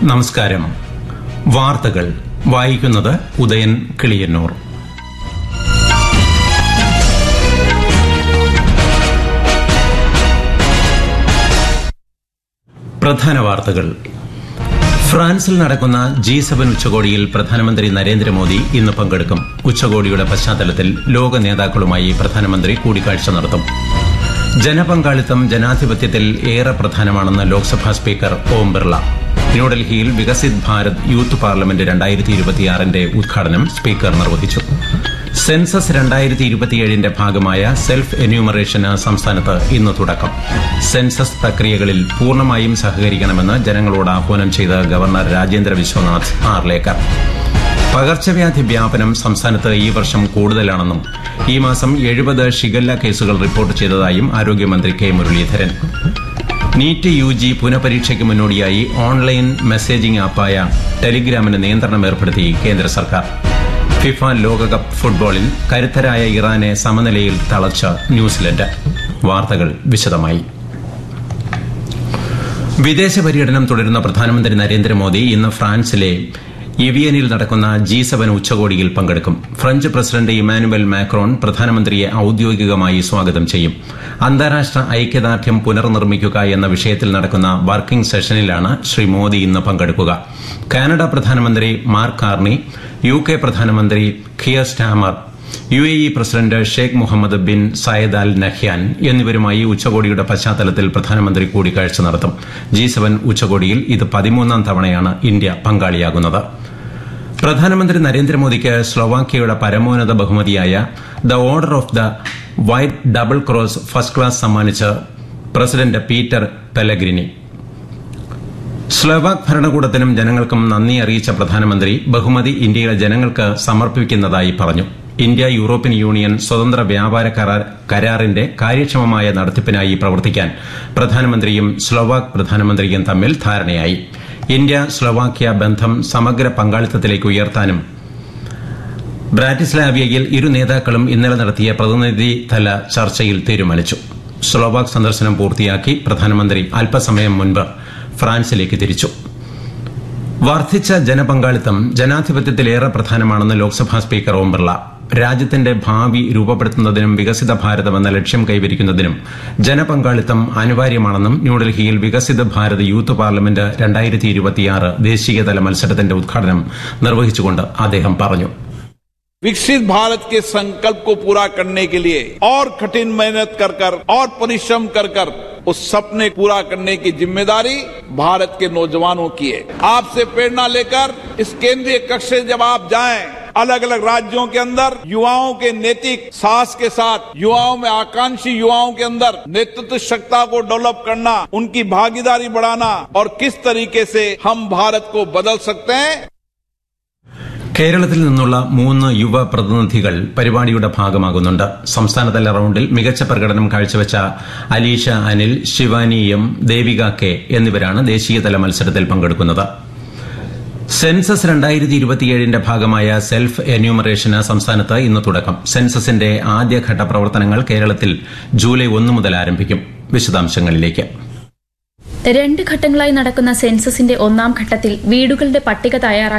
നമസ്കാരം വാർത്തകൾ വായിക്കുന്നത് ഉദയൻ കിളിയന്നൂർ പ്രധാന വാർത്തകൾ ഫ്രാൻസിൽ നടക്കുന്ന ജി സെവൻ ഉച്ചകോടിയിൽ പ്രധാനമന്ത്രി നരേന്ദ്രമോദി ഇന്ന് പങ്കെടുക്കും ഉച്ചകോടിയുടെ പശ്ചാത്തലത്തിൽ ലോക നേതാക്കളുമായി പ്രധാനമന്ത്രി കൂടിക്കാഴ്ച നടത്തും ജനപങ്കാളിത്തം ജനാധിപത്യത്തിൽ ഏറെ പ്രധാനമാണെന്ന് ലോക്സഭാ സ്പീക്കർ ഓം ബിർള ന്യൂഡൽഹിയിൽ വികസിത് ഭാരത് യൂത്ത് പാർലമെന്റ് രണ്ടായിരത്തി ഇരുപത്തിയാറിന്റെ ഉദ്ഘാടനം സ്പീക്കർ നിർവഹിച്ചു സെൻസസ് രണ്ടായിരത്തി ഇരുപത്തിയേഴിന്റെ ഭാഗമായ സെൽഫ് എന്യൂമറേഷന് സംസ്ഥാനത്ത് ഇന്ന് തുടക്കം സെൻസസ് പ്രക്രിയകളിൽ പൂർണ്ണമായും സഹകരിക്കണമെന്ന് ജനങ്ങളോട് ആഹ്വാനം ചെയ്ത ഗവർണർ രാജേന്ദ്ര വിശ്വനാഥ് ആർലേക്കർ പകർച്ചവ്യാധി വ്യാപനം സംസ്ഥാനത്ത് ഈ വർഷം കൂടുതലാണെന്നും ഈ മാസം എഴുപത് ഷിഗല്ല കേസുകൾ റിപ്പോർട്ട് ചെയ്തതായും ആരോഗ്യമന്ത്രി K Muraleedharan NEET U G പുനഃപരീക്ഷയ്ക്ക് മുന്നോടിയായി ഓൺലൈൻ മെസ്സേജിംഗ് ആപ്പായ ടെലിഗ്രാമിന് നിയന്ത്രണം ഏർപ്പെടുത്തി കേന്ദ്ര സർക്കാർ ഫിഫ ലോകകപ്പ് ഫുട്ബോളിൽ കരുത്തരായ ഇറാനെ സമനിലയിൽ തളച്ച ന്യൂസിലൻഡ് വാർത്തകൾ വിശദമായി വിദേശ പര്യടനം തുടരുന്ന പ്രധാനമന്ത്രി നരേന്ദ്രമോദി ഇന്ന് ഫ്രാൻസിലെ എവിയനിൽ നടക്കുന്ന ജി സെവൻ ഉച്ചകോടിയിൽ പങ്കെടുക്കും ഫ്രഞ്ച് പ്രസിഡന്റ് ഇമാനുവൽ മാക്രോൺ പ്രധാനമന്ത്രിയെ ഔദ്യോഗികമായി സ്വാഗതം ചെയ്യും അന്താരാഷ്ട്ര ഐക്യദാർഢ്യം പുനർനിർമ്മിക്കുക എന്ന വിഷയത്തിൽ നടക്കുന്ന വർക്കിംഗ് സെഷനിലാണ് ശ്രീ മോദി ഇന്ന് പങ്കെടുക്കുക കാനഡ പ്രധാനമന്ത്രി മാർക്ക് കാർണി യു കെ പ്രധാനമന്ത്രി Keir Starmer U A E president Sheikh Mohamed bin Zayed Al Nahyan എന്നിവരുമായി ഉച്ചകോടിയുടെ പശ്ചാത്തലത്തിൽ പ്രധാനമന്ത്രി കൂടിക്കാഴ്ച നടത്തും ജി സെവൻ ഉച്ചകോടിയിൽ ഇത് പതിമൂന്നാം തവണയാണ് ഇന്ത്യ പങ്കാളിയാകുന്നത് പ്രധാനമന്ത്രി നരേന്ദ്രമോദിക്ക് സ്ലൊവാക്യയുടെ പരമോന്നത ബഹുമതിയായ the order of the white double cross first class സമ്മാനിച്ച് പ്രസിഡന്റ് പീറ്റർ പെലഗ്രിനി സ്ലോവാക് ഭരണകൂടത്തിനും ജനങ്ങൾക്കും നന്ദി അറിയിച്ച പ്രധാനമന്ത്രി ബഹുമതി ഇന്ത്യയിലെ ജനങ്ങൾക്ക് സമർപ്പിക്കുന്നതായി പറഞ്ഞു ഇന്ത്യ യൂറോപ്യൻ യൂണിയൻ സ്വതന്ത്ര വ്യാപാര കരാറിന്റെ കാര്യക്ഷമമായ നടത്തിപ്പിനായി പ്രവർത്തിക്കാൻ പ്രധാനമന്ത്രിയും സ്ലോവാക് പ്രധാനമന്ത്രിയും തമ്മിൽ ധാരണയായി ഇന്ത്യ സ്ലോവാക്യ ബന്ധം സമഗ്ര പങ്കാളിത്തത്തിലേക്ക് ഉയർത്താനും ബ്രാറ്റിസ്ലാവിയയിൽ ഇരു നേതാക്കളും ഇന്നലെ നടത്തിയ പ്രതിനിധിതല ചർച്ചയിൽ തീരുമാനിച്ചു സ്ലോവാക് സന്ദർശനം പൂർത്തിയാക്കി പ്രധാനമന്ത്രി അല്പസമയം മുൻപ് ഫ്രാൻസിലേക്ക് തിരിച്ചു വർദ്ധിച്ച ജനപങ്കാളിത്തം ജനാധിപത്യത്തിലേറെ പ്രധാനമാണെന്ന് ലോക്സഭാ സ്പീക്കർ ഓം ബിർള രാജ്യത്തിന്റെ ഭാവി രൂപപ്പെടുത്തുന്നതിനും വികസിത ഭാരതം എന്ന ലക്ഷ്യം കൈവരിക്കുന്നതിനും ജനപങ്കാളിത്തം അനിവാര്യമാണെന്നും ന്യൂഡൽഹിയിൽ വികസിത ഭാരത് യൂത്ത് പാർലമെന്റ് രണ്ടായിരത്തി ഇരുപത്തിയാറ് ദേശീയതല മത്സരത്തിന്റെ ഉദ്ഘാടനം നിർവഹിച്ചുകൊണ്ട് അദ്ദേഹം പറഞ്ഞു विकसित भारत के संकल्प को पूरा करने के लिए और कठिन मेहनत कर कर और परिश्रम कर कर उस सपने पूरा करने की जिम्मेदारी भारत के नौजवानों की है आपसे प्रेरणा लेकर इस केंद्रीय कक्ष से जब आप जाएं अलग अलग राज्यों के अंदर युवाओं के नैतिक साहस के साथ युवाओं में आकांक्षी युवाओं के अंदर नेतृत्व क्षमता को डेवलप करना उनकी भागीदारी बढ़ाना और किस तरीके से हम भारत को बदल सकते हैं കേരളത്തിൽ നിന്നുള്ള മൂന്ന് യുവ പ്രതിനിധികൾ പരിപാടിയുടെ ഭാഗമാകുന്നുണ്ട് സംസ്ഥാനതല റൌണ്ടിൽ മികച്ച പ്രകടനം കാഴ്ചവെച്ച അലീഷ അനിൽ ശിവാനി എം ദേവിക കെ എന്നിവരാണ് ദേശീയതല മത്സരത്തിൽ പങ്കെടുക്കുന്നത് സെൻസസ് രണ്ടായിരത്തി ഇരുപത്തിയേഴിന്റെ ഭാഗമായ സെൽഫ് എന്യൂമറേഷന് സംസ്ഥാനത്ത് ഇന്ന് തുടക്കം സെൻസസിന്റെ ആദ്യഘട്ട പ്രവർത്തനങ്ങൾ കേരളത്തിൽ ജൂലൈ ഒന്ന് മുതൽ ആരംഭിക്കും വിശദാംശങ്ങളിലേക്ക് രണ്ട് ഘട്ടങ്ങളായി നടക്കുന്ന സെൻസസിന്റെ ഒന്നാം ഘട്ടത്തിൽ വീടുകളുടെ പട്ടിക തയ്യാറാക്കി